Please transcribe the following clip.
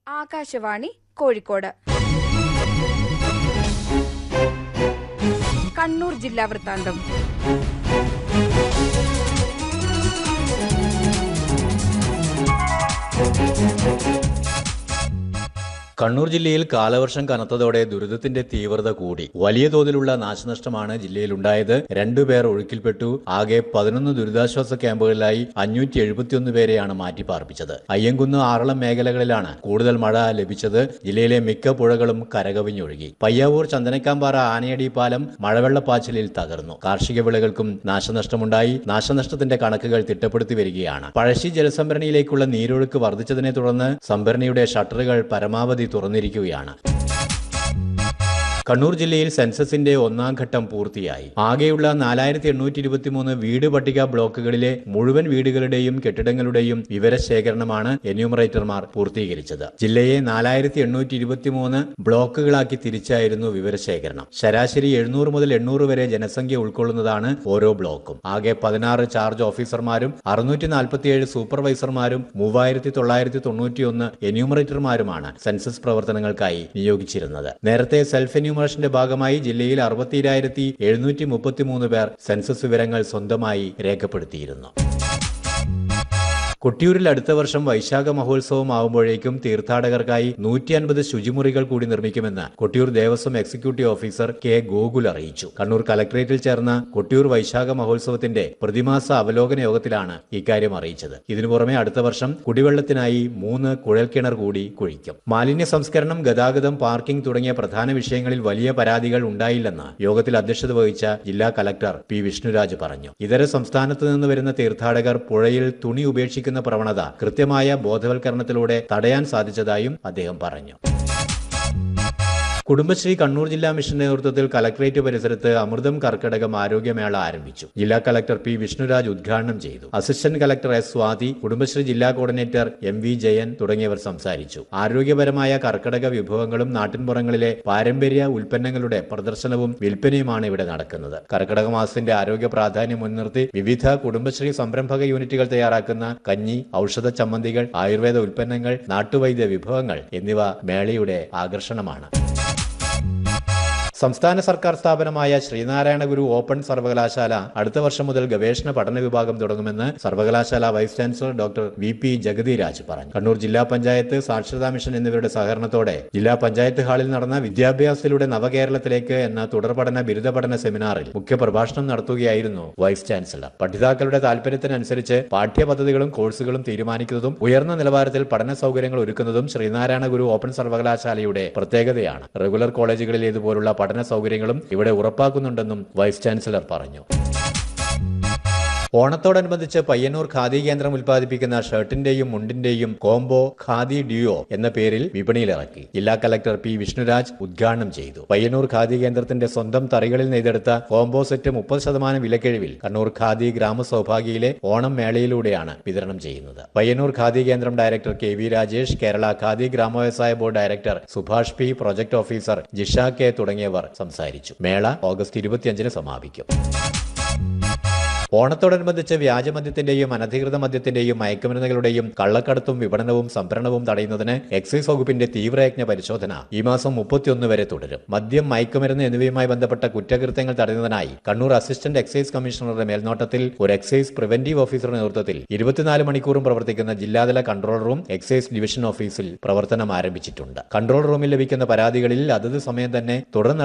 ആകാശവാണി കോഴിക്കോട് കണ്ണൂർ ജില്ലാ വൃത്താന്തം കണ്ണൂർ ജില്ലയിൽ കാലവർഷം കനത്തതോടെ ദുരിതത്തിന്റെ തീവ്രത കൂടി വലിയ തോതിലുള്ള നാശനഷ്ടമാണ് ജില്ലയിലുണ്ടായത് രണ്ടുപേർ ഒഴുക്കിൽപ്പെട്ടു ആകെ പതിനൊന്ന് ദുരിതാശ്വാസ ക്യാമ്പുകളിലായി അഞ്ഞൂറ്റി എഴുപത്തിയൊന്ന് പേരെയാണ് മാറ്റിപ്പാർപ്പിച്ചത് അയ്യങ്കുന്ന് ആറളം മേഖലകളിലാണ് കൂടുതൽ മഴ ലഭിച്ചത് ജില്ലയിലെ മിക്ക പുഴകളും കരകവിഞ്ഞൊഴുകി പയ്യാവൂർ ചന്ദനക്കാമ്പാറ ആനയടി പാലം മഴവെള്ളപ്പാച്ചിലിൽ തകർന്നു കാർഷിക വിളകൾക്കും നാശനഷ്ടമുണ്ടായി നാശനഷ്ടത്തിന്റെ കണക്കുകൾ തിട്ടപ്പെടുത്തി വരികയാണ് പഴശ്ശി ജലസംഭരണിയിലേക്കുള്ള നീരൊഴുക്ക് വർദ്ധിച്ചതിനെ തുടർന്ന് സംഭരണിയുടെ ഷട്ടറുകൾ പരമാവധി തുറന്നിരിക്കുകയാണ് കണ്ണൂർ ജില്ലയിൽ സെൻസസിന്റെ ഒന്നാം ഘട്ടം പൂർത്തിയായി ആകെയുള്ള നാലായിരത്തി എണ്ണൂറ്റി ഇരുപത്തിമൂന്ന് വീട് പട്ടിക ബ്ലോക്കുകളിലെ മുഴുവൻ വീടുകളുടെയും കെട്ടിടങ്ങളുടെയും വിവരശേഖരണമാണ് എന്യൂമറേറ്റർമാർ പൂർത്തീകരിച്ചത് ജില്ലയെ നാലായിരത്തി എണ്ണൂറ്റി ഇരുപത്തിമൂന്ന് ബ്ലോക്കുകളാക്കി തിരിച്ചായിരുന്നു വിവരശേഖരണം ശരാശരി എഴുന്നൂറ് മുതൽ എണ്ണൂറ് വരെ ജനസംഖ്യ ഉൾക്കൊള്ളുന്നതാണ് ഓരോ ബ്ലോക്കും ആകെ പതിനാറ് ചാർജ് ഓഫീസർമാരും അറുന്നൂറ്റി നാൽപ്പത്തിയേഴ് സൂപ്പർവൈസർമാരും മൂവായിരത്തി തൊള്ളായിരത്തി തൊണ്ണൂറ്റിയൊന്ന് എന്യൂമറേറ്റർമാരുമാണ് സെൻസസ് പ്രവർത്തനങ്ങൾക്കായി നിയോഗിച്ചിരുന്നത് നേരത്തെ സെൽഫ് എന്യൂമറേഷന്റെ ഭാഗമായി ജില്ലയിൽ അറുപത്തിരായിരത്തി എഴുന്നൂറ്റി മുപ്പത്തിമൂന്ന് പേർ സെൻസസ് വിവരങ്ങൾ സ്വന്തമായി രേഖപ്പെടുത്തിയിരുന്നു കൊട്ടിയൂരിൽ അടുത്ത വർഷം വൈശാഖ മഹോത്സവം ആവുമ്പോഴേക്കും തീർത്ഥാടകർക്കായി നൂറ്റി അൻപത് ശുചിമുറികൾ കൂടി നിർമ്മിക്കുമെന്ന് Kottiyoor Devaswom executive officer K Gokul അറിയിച്ചു കണ്ണൂർ കലക്ടറേറ്റിൽ ചേർന്ന കൊട്ടിയൂർ വൈശാഖ മഹോത്സവത്തിന്റെ പ്രതിമാസ അവലോകന യോഗത്തിലാണ് ഇക്കാര്യം അറിയിച്ചത് ഇതിനു പുറമെ അടുത്ത വർഷം കുടിവെള്ളത്തിനായി മൂന്ന് കുഴൽക്കിണർ കൂടി കുഴിക്കും മാലിന്യ സംസ്കരണം ഗതാഗതം പാർക്കിംഗ് തുടങ്ങിയ പ്രധാന വിഷയങ്ങളിൽ വലിയ പരാതികൾ ഉണ്ടായില്ലെന്ന് യോഗത്തിൽ അധ്യക്ഷത വഹിച്ച ജില്ലാ കലക്ടർ പി വിഷ്ണുരാജ് പറഞ്ഞു ഇതര സംസ്ഥാനത്ത് നിന്ന് വരുന്ന തീർത്ഥാടകർ പുഴയിൽ തുണി ഉപേക്ഷിക്കുന്ന പ്രവണത കൃത്യമായ ബോധവൽക്കരണത്തിലൂടെ തടയാൻ സാധിച്ചതായും അദ്ദേഹം പറഞ്ഞു കുടുംബശ്രീ കണ്ണൂർ ജില്ലാ മിഷന്റെ നേതൃത്വത്തിൽ കലക്ടറേറ്റ് പരിസരത്ത് അമൃതം കർക്കടകം ആരോഗ്യമേള ആരംഭിച്ചു ജില്ലാ കലക്ടർ പി വിഷ്ണുരാജ് ഉദ്ഘാടനം ചെയ്തു assistant collector S Swathi Kudumbashree ജില്ലാ കോർഡിനേറ്റർ എം വി ജയൻ തുടങ്ങിയവർ സംസാരിച്ചു ആരോഗ്യപരമായ കർക്കടക വിഭവങ്ങളും നാട്ടിൻപുറങ്ങളിലെ പാരമ്പര്യ ഉൽപ്പന്നങ്ങളുടെ പ്രദർശനവും വിൽപ്പനയുമാണ് ഇവിടെ നടക്കുന്നത് കർക്കടക മാസത്തിന്റെ ആരോഗ്യ പ്രാധാന്യം മുൻനിർത്തി വിവിധ കുടുംബശ്രീ സംരംഭക യൂണിറ്റുകൾ തയ്യാറാക്കുന്ന കഞ്ഞി ഔഷധ ചമ്മന്തികൾ ആയുർവേദ ഉൽപ്പന്നങ്ങൾ നാട്ടുവൈദ്യ വിഭവങ്ങൾ എന്നിവ മേളയുടെ ആകർഷണമാണ് സംസ്ഥാന സർക്കാർ സ്ഥാപനമായ ശ്രീനാരായണ ഗുരു ഓപ്പൺ സർവകലാശാല അടുത്ത വർഷം മുതൽ ഗവേഷണ പഠന വിഭാഗം തുടങ്ങുമെന്ന് സർവകലാശാല vice chancellor doctor V P Jagathiraj പറഞ്ഞു കണ്ണൂർ ജില്ലാ പഞ്ചായത്ത് സാക്ഷരതാ മിഷൻ എന്നിവരുടെ സഹകരണത്തോടെ ജില്ലാ പഞ്ചായത്ത് ഹാളിൽ നടന്ന വിദ്യാഭ്യാസത്തിലൂടെ നവകേരളത്തിലേക്ക് എന്ന തുടർപഠന ബിരുദ പഠന സെമിനാറിൽ മുഖ്യപ്രഭാഷണം നടത്തുകയായിരുന്നു വൈസ് ചാൻസലർ പഠിതാക്കളുടെ താൽപര്യത്തിനനുസരിച്ച് പാഠ്യപദ്ധതികളും കോഴ്സുകളും തീരുമാനിക്കുന്നതും ഉയർന്ന നിലവാരത്തിൽ പഠന സൗകര്യങ്ങൾ ഒരുക്കുന്നതും ശ്രീനാരായണ ഗുരു ഓപ്പൺ സർവകലാശാലയുടെ പ്രത്യേകതയാണ് റെഗുലർ കോളേജുകളിലേതുപോലുള്ള പഠന സൗകര്യങ്ങളും ഇവിടെ ഉറപ്പാക്കുന്നുണ്ടെന്നും വൈസ് ചാൻസലർ പറഞ്ഞു ഓണത്തോടനുബന്ധിച്ച് പയ്യന്നൂർ ഖാദി കേന്ദ്രം ഉൽപ്പാദിപ്പിക്കുന്ന ഷർട്ടിന്റെയും മുണ്ടിന്റെയും കോംബോ ഖാദി ഡ്യൂയോ എന്ന പേരിൽ വിപണിയിലിറക്കി ജില്ലാ കലക്ടർ പി വിഷ്ണുരാജ് ഉദ്ഘാടനം ചെയ്തു പയ്യന്നൂർ ഖാദി കേന്ദ്രത്തിന്റെ സ്വന്തം തറികളിൽ നെയ്തെടുത്ത കോംബോ സെറ്റ് മുപ്പത് ശതമാനം വിലക്കിഴിവിൽ കണ്ണൂർ ഖാദി ഗ്രാമസൗഭാഗ്യയിലെ ഓണം മേളയിലൂടെയാണ് വിതരണം ചെയ്യുന്നത് പയ്യന്നൂർ ഖാദി കേന്ദ്രം director K V Rajesh Kerala khadi ഗ്രാമവ്യവസായ board director Subhash P project officer Jisha K തുടങ്ങിയവർ സംസാരിച്ചു മേള ഓഗസ്റ്റ് ഇരുപത്തിയഞ്ചിന് സമാപിക്കും ഓണത്തോടനുബന്ധിച്ച് വ്യാജമദ്യത്തിന്റെയും അനധികൃത മദ്യത്തിന്റെയും മയക്കുമരുന്നുകളുടെയും കള്ളക്കടത്തും വിപണനവും സംഭരണവും തടയുന്നതിന് എക്സൈസ് വകുപ്പിന്റെ തീവ്രയജ്ഞ പരിശോധന ഈ മാസം മുപ്പത്തിയൊന്ന് വരെ തുടരും മദ്യം മയക്കുമരുന്ന് എന്നിവയുമായി ബന്ധപ്പെട്ട കുറ്റകൃത്യങ്ങൾ തടയുന്നതിനായി കണ്ണൂർ അസിസ്റ്റന്റ് എക്സൈസ് കമ്മീഷണറുടെ മേൽനോട്ടത്തിൽ ഒരു എക്സൈസ് പ്രിവന്റീവ് ഓഫീസറുടെ നേതൃത്വത്തിൽ ഇരുപത്തിനാല് മണിക്കൂറും പ്രവർത്തിക്കുന്ന ജില്ലാതല കൺട്രോൾ റൂം എക്സൈസ് ഡിവിഷൻ ഓഫീസിൽ പ്രവർത്തനം ആരംഭിച്ചിട്ടുണ്ട് കൺട്രോൾ റൂമിൽ ലഭിക്കുന്ന പരാതികളിൽ അതത് സമയം തന്നെ തുടർ